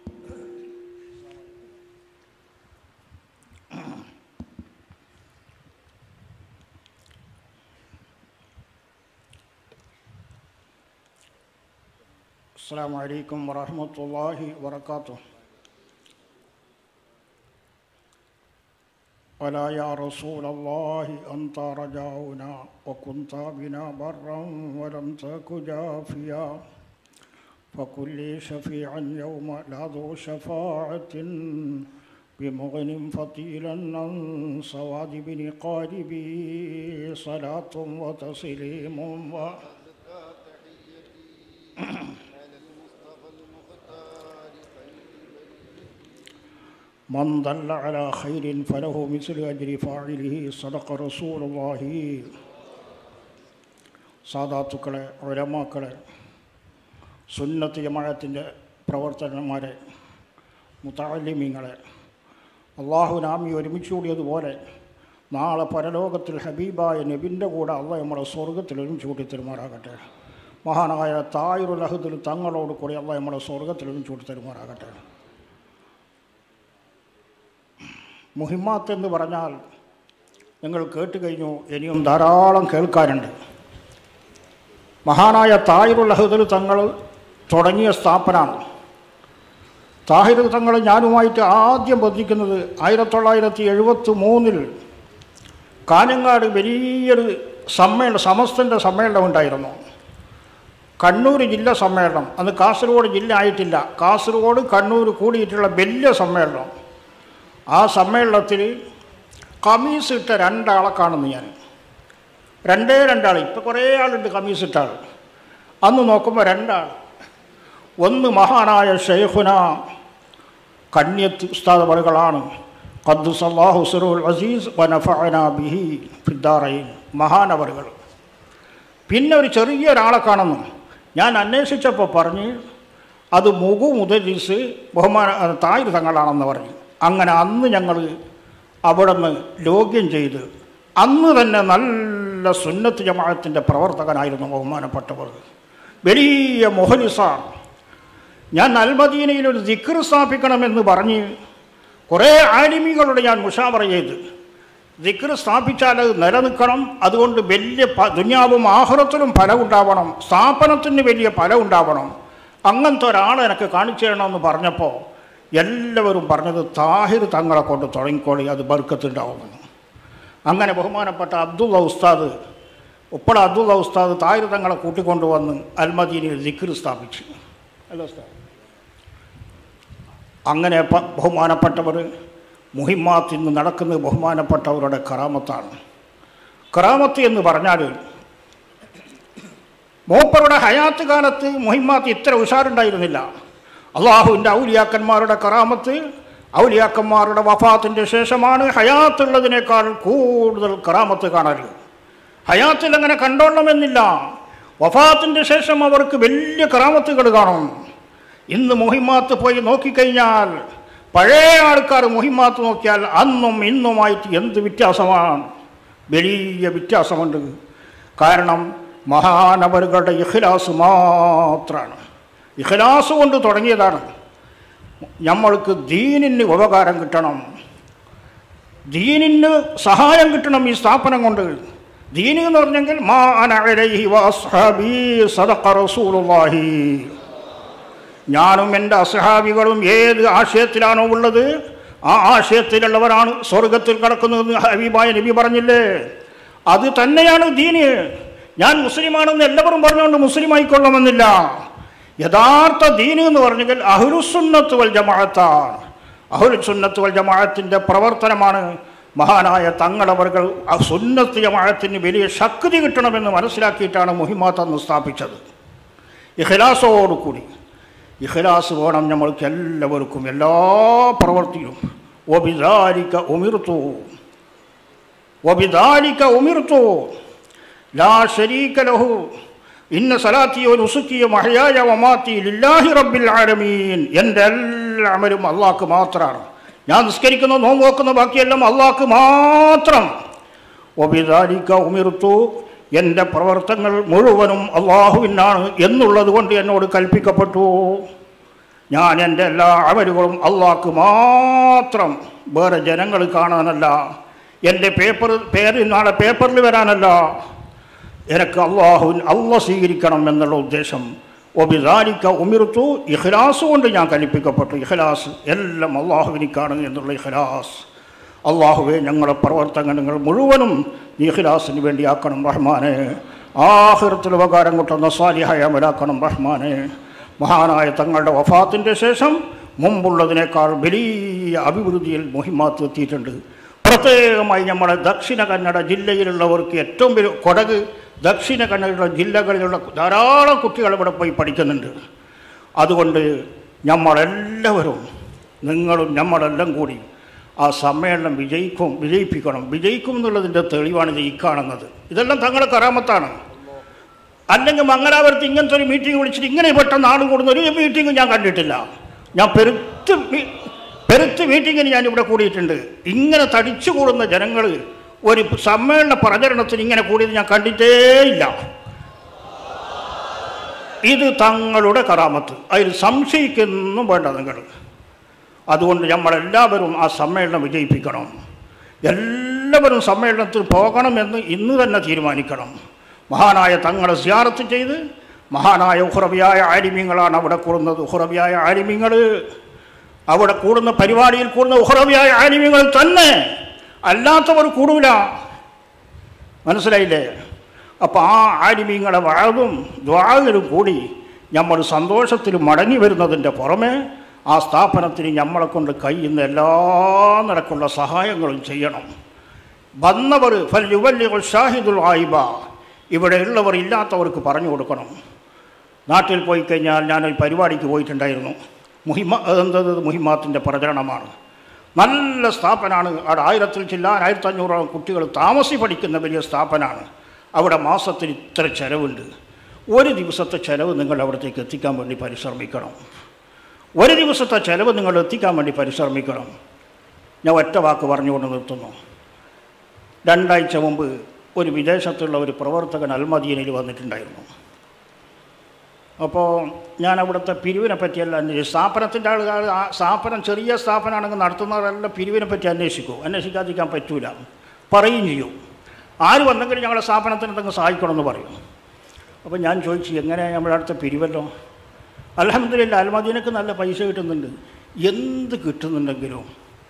السلام عليكم ورحمة الله وبركاته ولا يا رسول الله أنت رجاؤنا وكنت بنا برا ولم تك جافيا فكن لي شفيعا يوم لا ذو شفاعة بمغن فطيلا عن صواد بن قاربي صلاة وتسليم و من دل على خير فله مثل أجر فاعله صدق رسول الله സാദാത്തുക്കളെ ഒരമാക്കളെ സുന്നത്ത് ജമാഅത്തിൻ്റെ പ്രവർത്തനന്മാരെ മുത്താലിമീങ്ങളെ അള്ളാഹു നാമി ഒരുമിച്ച് കൂടിയതുപോലെ നാളെ പരലോകത്തിൽ ഹബീബായ നബിൻ്റെ കൂടെ അള്ള നമ്മളെ സ്വർഗത്തിൽ ഒരുമിച്ച് കൂട്ടി തരുമാറാകട്ടെ മഹാനായ തായുറുൽ അഹദിൽ തങ്ങളോട് കൂടി അള്ള നമ്മളെ സ്വർഗത്തിൽ ഒരുമിച്ച് കൂട്ടി തരുമാറാകട്ടെ മുഹിമാത്ത് എന്ന് പറഞ്ഞാൽ നിങ്ങൾ കേട്ട് കഴിഞ്ഞു ഇനിയും ധാരാളം കേൾക്കാനുണ്ട് മഹാനായ താഹിറുൽ അഹദൽ തങ്ങൾ തുടങ്ങിയ സ്ഥാപനമാണ് താഹിർ തങ്ങൾ ഞാനുമായിട്ട് ആദ്യം ബന്ധിക്കുന്നത് ആയിരത്തി തൊള്ളായിരത്തി എഴുപത്തി മൂന്നിൽ കാഞ്ഞങ്ങാട് വലിയൊരു സമ്മേളനം സമസ്തൻ്റെ സമ്മേളനം ഉണ്ടായിരുന്നു കണ്ണൂർ ജില്ല സമ്മേളനം അന്ന് കാസർഗോഡ് ജില്ല ആയിട്ടില്ല കാസർഗോഡ് കണ്ണൂർ കൂടിയിട്ടുള്ള വലിയ സമ്മേളനം ആ സമ്മേളനത്തിൽ കമീസ് ഇട്ട രണ്ടാളെ കാണുന്നു ഞാൻ രണ്ടേ രണ്ടാൾ ഇപ്പോൾ കുറേ ആളുണ്ട് കമീസ് ഇട്ട ആൾ അന്ന് നോക്കുമ്പോൾ രണ്ടാൾ ഒന്ന് മഹാനായ ഷെയ്ഖുന കന്യത്ത് ഉസ്താദ് വറുകളാണ് ഖദ്ദുസല്ലാഹു സുറുൽ അസീസ് വനഫഅന ബിഹി ഫിദ്ദാറൈൻ മഹാനവറുകൾ പിന്നെ ഒരു ചെറിയ ഒരാളെ കാണുന്നു ഞാൻ അന്വേഷിച്ചപ്പോൾ പറഞ്ഞ് അത് മുഖു മുതലിസ് ബഹുമാന തായ് തങ്ങളാണെന്ന് പറഞ്ഞു അങ്ങനെ അന്ന് ഞങ്ങൾ അവിടെ നിന്ന് ലോഗ്യം ചെയ്ത് അന്ന് തന്നെ നല്ല സുന്നത്ത് ജമാഅത്തിൻ്റെ പ്രവർത്തകനായിരുന്നു ബഹുമാനപ്പെട്ടവർ വലിയ മൊഹലിസാണ് ഞാൻ അൽമദീനയിൽ ഒരു ദിക്കർ സ്ഥാപിക്കണമെന്ന് പറഞ്ഞ് കുറേ ആലിമികളോട് ഞാൻ മുഷാവറ ചെയ്ത് ദിക്കർ സ്ഥാപിച്ചാൽ അത് നിലനിൽക്കണം അതുകൊണ്ട് വലിയ പ ദുന്യാവും ആഹ്റത്തിലും ഫലം ഉണ്ടാവണം സ്ഥാപനത്തിന് വലിയ ഫലം ഉണ്ടാവണം അങ്ങനത്തെ ഒരാളെ എനിക്ക് കാണിച്ചു തരണമെന്ന് പറഞ്ഞപ്പോൾ എല്ലാവരും പറഞ്ഞത് താഹിർ തങ്ങളെ കൊണ്ട് തുടങ്ങിക്കോളി അത് ബർക്കത്തുണ്ടാവുമെന്ന് അങ്ങനെ ബഹുമാനപ്പെട്ട അബ്ദുള്ള ഉസ്താദ് ഉപ്പള അബ്ദുള്ള ഉസ്താദ് താഹിർ തങ്ങളെ കൂട്ടിക്കൊണ്ടുവന്ന് അൽമദീനയിൽ ദിക്കർ സ്ഥാപിച്ചു അല്ല ഉസ്താദ് അങ്ങനെ പ- ബഹുമാനപ്പെട്ടവർ മുഹിമാത്ത് ഇന്ന് നടക്കുന്നത് ബഹുമാനപ്പെട്ടവരുടെ കറാമത്താണ് കറാമത്ത് എന്ന് പറഞ്ഞാൽ മൂപ്പറുടെ ഹയാത്ത് കാലത്ത് മുഹിമാത്ത് ഇത്ര ഉഷാറുണ്ടായിരുന്നില്ല അള്ളാഹുവിൻ്റെ ഔലിയാക്കന്മാരുടെ കറാമത്ത് ഔലിയാക്കന്മാരുടെ വഫാത്തിൻ്റെ ശേഷമാണ് ഹയാത്തുള്ളതിനേക്കാൾ കൂടുതൽ കറാമത്ത് കാണൽ ഹയാത്തിൽ അങ്ങനെ കണ്ടോളണമെന്നില്ല വഫാത്തിൻ്റെ ശേഷം അവർക്ക് വലിയ കറാമത്തുകൾ കാണും ഇന്ന് മുഹിമാത്ത് പോയി നോക്കിക്കഴിഞ്ഞാൽ പഴയ ആൾക്കാർ മുഹിമാത്ത് നോക്കിയാൽ അന്നും ഇന്നുമായിട്ട് എന്ത് വ്യത്യാസമാണ് വലിയ വ്യത്യാസമുണ്ട് കാരണം മഹാനവറുകളുടെ ഇഖ്ലാസ് മാത്രമാണ് ഇഖ്ലാസ് കൊണ്ട് തുടങ്ങിയതാണ് നമ്മൾക്ക് ദീനിന് ഉപകാരം കിട്ടണം ദീനിന് സഹായം കിട്ടണം ഈ സ്ഥാപനം കൊണ്ട് ദീന് എന്ന് പറഞ്ഞെങ്കിൽ മാ അന അലൈഹി വഅസ്ഹാബി സദഖ റസൂലുള്ളാഹി ഞാനും എൻ്റെ അസഹാബികളും ഏത് ആശയത്തിലാണോ ഉള്ളത് ആ ആശയത്തിലുള്ളവരാണ് സ്വർഗത്തിൽ കിടക്കുന്നതെന്ന് ഹബീബായ നബി പറഞ്ഞില്ലേ അത് തന്നെയാണ് ദീന് ഞാൻ മുസ്ലിമാണെന്ന് എല്ലാവരും പറഞ്ഞുകൊണ്ട് മുസ്ലിം ആയിക്കൊള്ളണമെന്നില്ല യഥാർത്ഥ ദീന് എന്ന് പറഞ്ഞെങ്കിൽ അഹുലുസുന്നത്ത് വൽ ജമാഅത്താണ് അഹുലുസുന്നത്ത് വൽ ജമാഅത്തിൻ്റെ പ്രവർത്തനമാണ് മഹാനായ തങ്ങളവർകൾ ആ സുന്നത്ത് ജമാഅത്തിന് വലിയ ശക്തി കിട്ടണമെന്ന് മനസ്സിലാക്കിയിട്ടാണ് മുഹിമാത്ത് അന്ന് സ്ഥാപിച്ചത് ഇഖ്ലാസോടുകൂടി ഇഖ്ലാസ് വേണം നമ്മൾക്ക് എല്ലാവർക്കും എല്ലാ പ്രവർത്തിയും ഒബിദാലിക്ക ഉമിർത്തു ഒബിദാലിക്ക ഉമിർത്തു ലാ ശരീക ലഹു ഇന്ന സലാത്തി നുസുക്കിയ മഹയായ വമാത്തി ലില്ലാഹി റബ്ബിൽ ആലമീൻ എൻ്റെ എല്ലാ അമലും അള്ളാഹ്ക്ക് മാത്രമാണ് ഞാൻ നിസ്കരിക്കുന്ന നോമ്പ് നോക്കുന്ന ബാക്കിയെല്ലാം അള്ളാഹ്ക്ക് മാത്രം ഒബിദാലിക്ക ഉമിർത്തു എൻ്റെ പ്രവർത്തനങ്ങൾ മുഴുവനും അള്ളാഹുവിനാണ് എന്നുള്ളത് കൊണ്ട് എന്നോട് കൽപ്പിക്കപ്പെട്ടു ഞാൻ എൻ്റെ എല്ലാ അമലുകളും അള്ളാഹ്ക്ക് മാത്രം വേറെ ജനങ്ങൾ കാണാനല്ല എൻ്റെ പേപ്പർ പേര് നാളെ പേപ്പറിൽ വരാനല്ല എനിക്ക് അള്ളാഹു അള്ള സ്വീകരിക്കണം എന്നുള്ള ഉദ്ദേശം ഒബിദാലിക്ക ഉമിർത്തു ഇഖ്ലാസ് കൊണ്ട് ഞാൻ കൽപ്പിക്കപ്പെട്ടു ഇഖ്ലാസ് എല്ലാം അള്ളാഹുവിനിക്കാണ് എന്നുള്ള ഇഖ്ലാസ് അള്ളാഹുവെ ഞങ്ങളുടെ പ്രവർത്തനങ്ങൾ മുഴുവനും നീ ഇഖ്ലാസിന് വേണ്ടി ആക്കണം റഹ്മാനെ ആഹൃത്തിൽ ഉപകാരം കിട്ടുന്ന സാലിഹായ അമലാക്കണം റഹ്മാനെ മഹാനായ തങ്ങളുടെ വഫാത്തിൻ്റെ ശേഷം മുമ്പുള്ളതിനേക്കാൾ വലിയ അഭിവൃദ്ധിയിൽ മുഹിമാത്ത് എത്തിയിട്ടുണ്ട് പ്രത്യേകമായി നമ്മുടെ ദക്ഷിണ കന്നഡ ജില്ലയിലുള്ളവർക്ക് ഏറ്റവും വലിയ കൊടക് ദക്ഷിണ കന്നഡ ജില്ലകളിലുള്ള ധാരാളം കുട്ടികൾ ഇവിടെ പോയി പഠിക്കുന്നുണ്ട് അതുകൊണ്ട് നമ്മളെല്ലാവരും നിങ്ങളും നമ്മളെല്ലാം കൂടി ആ സമ്മേളനം വിജയിക്കും വിജയിപ്പിക്കണം വിജയിക്കും എന്നുള്ളതിൻ്റെ തെളിവാണ് ഇത് ഈ കാണുന്നത് ഇതെല്ലാം തങ്ങളുടെ കറാമത്താണ് അല്ലെങ്കിൽ മംഗലാപുരത്ത് ഇങ്ങനത്തെ ഒരു മീറ്റിംഗ് വിളിച്ചിട്ട് ഇങ്ങനെ പെട്ടെന്ന് ആളും കൂടുന്ന ഒരു മീറ്റിംഗ് ഞാൻ കണ്ടിട്ടില്ല ഞാൻ പെരുത്ത് മീ- പെരുത്ത് മീറ്റിങ്ങിന് ഞാൻ ഇവിടെ കൂടിയിട്ടുണ്ട് ഇങ്ങനെ തടിച്ചു കൂടുന്ന ജനങ്ങൾ ഒരു സമ്മേളന പ്രചരണത്തിന് ഇങ്ങനെ കൂടിയത് ഞാൻ കണ്ടിട്ടേയില്ല ഇത് തങ്ങളുടെ കറാമത്ത് അതിൽ സംശയിക്കൊന്നും വേണ്ട നിങ്ങൾ അതുകൊണ്ട് നമ്മളെല്ലാവരും ആ സമ്മേളനം വിജയിപ്പിക്കണം എല്ലാവരും സമ്മേളനത്തിൽ പോകണമെന്ന് ഇന്ന് തന്നെ തീരുമാനിക്കണം മഹാനായ തങ്ങളെ സിയാറത്ത് ചെയ്ത് മഹാനായ ഉഹ്റബിയായ ആലിമ്യങ്ങളാണ് അവിടെ കൂടുന്നത് ഉഹ്റബിയായ ആലിമ്യങ്ങൾ അവിടെ കൂടുന്ന പരിപാടിയിൽ കൂടുന്ന ഉഹ്റബിയായ ആലിമ്യങ്ങൾ തന്നെ അല്ലാത്തവർ കൂടൂല മനസ്സിലായില്ലേ അപ്പോൾ ആ ആലിമീങ്ങളെ വാഴും ദ്വാകരും കൂടി നമ്മൾ സന്തോഷത്തിൽ മടങ്ങി വരുന്നതിൻ്റെ പുറമെ ആ സ്ഥാപനത്തിന് നമ്മളെ കൊണ്ട് കഴിയുന്ന എല്ലാ നിലക്കുള്ള സഹായങ്ങളും ചെയ്യണം വന്നവർ ഫൽ യുവല്ലികൾ ഷാഹിദുൽ ആയിബ ഇവിടെയുള്ളവർ ഇല്ലാത്തവർക്ക് പറഞ്ഞു കൊടുക്കണം നാട്ടിൽ പോയി കഴിഞ്ഞാൽ ഞാനൊരു പരിപാടിക്ക് പോയിട്ടുണ്ടായിരുന്നു മുഹിമ എന്തത് മുഹിമാത്തിൻ്റെ പ്രചരണമാണ് നല്ല സ്ഥാപനമാണ് അവിടെ ആയിരത്തിൽ ചില്ലാൻ ആയിരത്തഞ്ഞൂറോളം കുട്ടികൾ താമസി പഠിക്കുന്ന വലിയ സ്ഥാപനമാണ് അവിടെ മാസത്തിൽ ഇത്ര ചിലവുണ്ട് ഒരു ദിവസത്തെ ചിലവ് നിങ്ങൾ അവിടത്തേക്ക് എത്തിക്കാൻ വേണ്ടി പരിശ്രമിക്കണം ഒരു ദിവസത്തെ ചിലവ് നിങ്ങൾ എത്തിക്കാൻ വേണ്ടി പരിശ്രമിക്കണം ഞാൻ ഒറ്റ വാക്ക് പറഞ്ഞുകൊണ്ട് നിർത്തുന്നു രണ്ടാഴ്ച മുമ്പ് ഒരു വിദേശത്തുള്ള ഒരു പ്രവർത്തകൻ അൽമദീനയിൽ വന്നിട്ടുണ്ടായിരുന്നു അപ്പോൾ ഞാൻ അവിടുത്തെ പിരിവിനെ പറ്റിയല്ല അന്വേഷിച്ചു സ്ഥാപനത്തിൻ്റെ ആളുകൾ ആ സ്ഥാപനം ചെറിയ സ്ഥാപനമാണെങ്കിൽ നടത്തുന്നവരെല്ലാം പിരിവിനെ പറ്റി അന്വേഷിക്കും അന്വേഷിക്കാതിരിക്കാൻ പറ്റൂല പറയും ചെയ്യും ആര് വന്നെങ്കിലും ഞങ്ങളുടെ സ്ഥാപനത്തിന് എന്തെങ്കിലും സഹായിക്കണമെന്ന് പറയും അപ്പോൾ ഞാൻ ചോദിച്ചു എങ്ങനെ നമ്മുടെ അടുത്ത പിരിവല്ലോ അലഹമ്മദില്ല അൽമദീനക്ക് നല്ല പൈസ കിട്ടുന്നുണ്ട് എന്ത് കിട്ടുന്നുണ്ടെങ്കിലും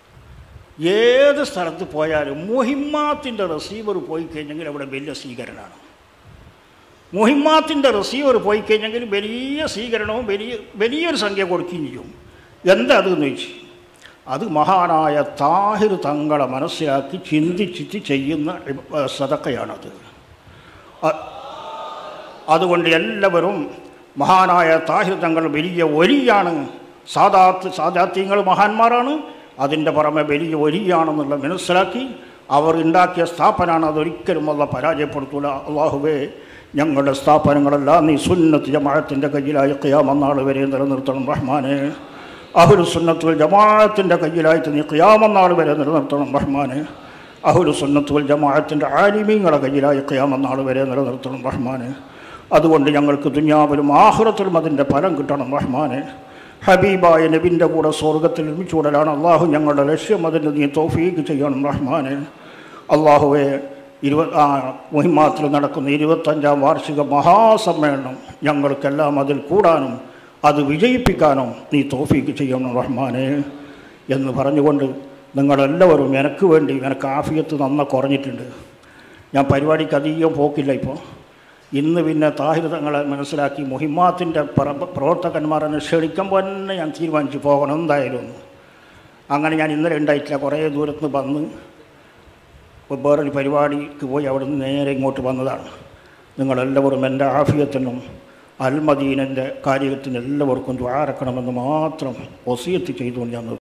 ഏത് സ്ഥലത്ത് പോയാലും മുഹിമാത്തിൻ്റെ റിസീവർ പോയി കഴിഞ്ഞെങ്കിൽ അവിടെ വലിയ സ്വീകരണമാണ് മുഹിമാത്തിൻ്റെ റിസീവർ പോയി കഴിഞ്ഞെങ്കിൽ വലിയ സ്വീകരണവും വലിയ വലിയൊരു സംഖ്യ കൊടുക്കുകയും ചെയ്യും എന്താ അത് എന്ന് ചോദിച്ചു അത് മഹാനായ താഹിർ തങ്ങളെ മനസ്സിലാക്കി ചിന്തിച്ചിട്ട് ചെയ്യുന്ന ഇബ- സദക്കയാണത് അ- അതുകൊണ്ട് എല്ലാവരും മഹാനായ താഹിർ തങ്ങൾ വലിയ ഒലിയാണ് സാദാത്ത് സാദാത്യങ്ങൾ മഹാന്മാരാണ് അതിൻ്റെ പുറമെ വലിയ ഒലിയാണെന്നുള്ള മനസ്സിലാക്കി അവർ ഉണ്ടാക്കിയ സ്ഥാപനമാണ് അതൊരിക്കലും അല്ല പരാജയപ്പെടുത്തൂല അള്ളാഹുവേ ഞങ്ങളുടെ സ്ഥാപനങ്ങളെല്ലാം നീ സുന്നത്ത് ജമാഅത്തിൻ്റെ കയ്യിലായി ഖിയാമന്നാൾ വരെ നിലനിർത്തണം റഹ്മാനെ അഹുലു സുന്നത്തുൽ ജമാഅത്തിൻ്റെ കയ്യിലായിട്ട് നീ ഖിയാമന്നാൾ വരെ നിലനിർത്തണം റഹ്മാനെ അഹുലു സുന്നത്തുൽ ജമാഅത്തിൻ്റെ ആലിമീങ്ങളെ കയ്യിലായി ഖിയാമന്നാൾ വരെ നിലനിർത്തണം റഹ്മാനെ അതുകൊണ്ട് ഞങ്ങൾക്ക് ദുഞ്ഞാവിലും ആഹുറത്തിലും അതിൻ്റെ ഫലം കിട്ടണം റഹ്മാനെ ഹബീബായ നബിൻ്റെ കൂടെ സ്വർഗത്തിൽ ഒരുമിച്ചൂടലാണ് അള്ളാഹു ഞങ്ങളുടെ ലക്ഷ്യം അതിന് നീ തോഫീക്ക് ചെയ്യണം റഹ്മാനെ അള്ളാഹുവെ ഇരുപത് ആ മുഹിമാത്തിൽ നടക്കുന്ന ഇരുപത്തഞ്ചാം വാർഷിക മഹാസമ്മേളനം ഞങ്ങൾക്കെല്ലാം അതിൽ കൂടാനും അത് വിജയിപ്പിക്കാനും നീ തോഫീക്ക് ചെയ്യണം റഹ്മാനെ എന്ന് പറഞ്ഞുകൊണ്ട് നിങ്ങളെല്ലാവരും എനിക്ക് വേണ്ടി എനിക്ക് ആഫിയത്ത് നന്ന കുറഞ്ഞിട്ടുണ്ട് ഞാൻ പരിപാടിക്ക് അധികം പോക്കില്ല ഇപ്പോൾ ഇന്ന് പിന്നെ താഹിർ തങ്ങളെ മനസ്സിലാക്കി മുഹിമാത്തിൻ്റെ പ്രവർത്തകന്മാരെ ക്ഷണിക്കുമ്പോൾ തന്നെ ഞാൻ തീരുമാനിച്ചു പോകണം എന്തായാലും അങ്ങനെ ഞാൻ ഇന്നലെ ഉണ്ടായിട്ടില്ല കുറേ ദൂരത്ത് നിന്ന് വന്ന് ഇപ്പോൾ വേറൊരു പരിപാടിക്ക് പോയി അവിടെ നിന്ന് നേരെ ഇങ്ങോട്ട് വന്നതാണ് നിങ്ങളെല്ലാവരും എൻ്റെ ആഫിയത്തിനും അൽമദീനൻ്റെ കാര്യത്തിന് എല്ലാവർക്കും ദ്വാരക്കണമെന്ന് മാത്രം ഒസിയത്ത് ചെയ്തുകൊണ്ട് ഞാൻ നിർത്തുന്നു.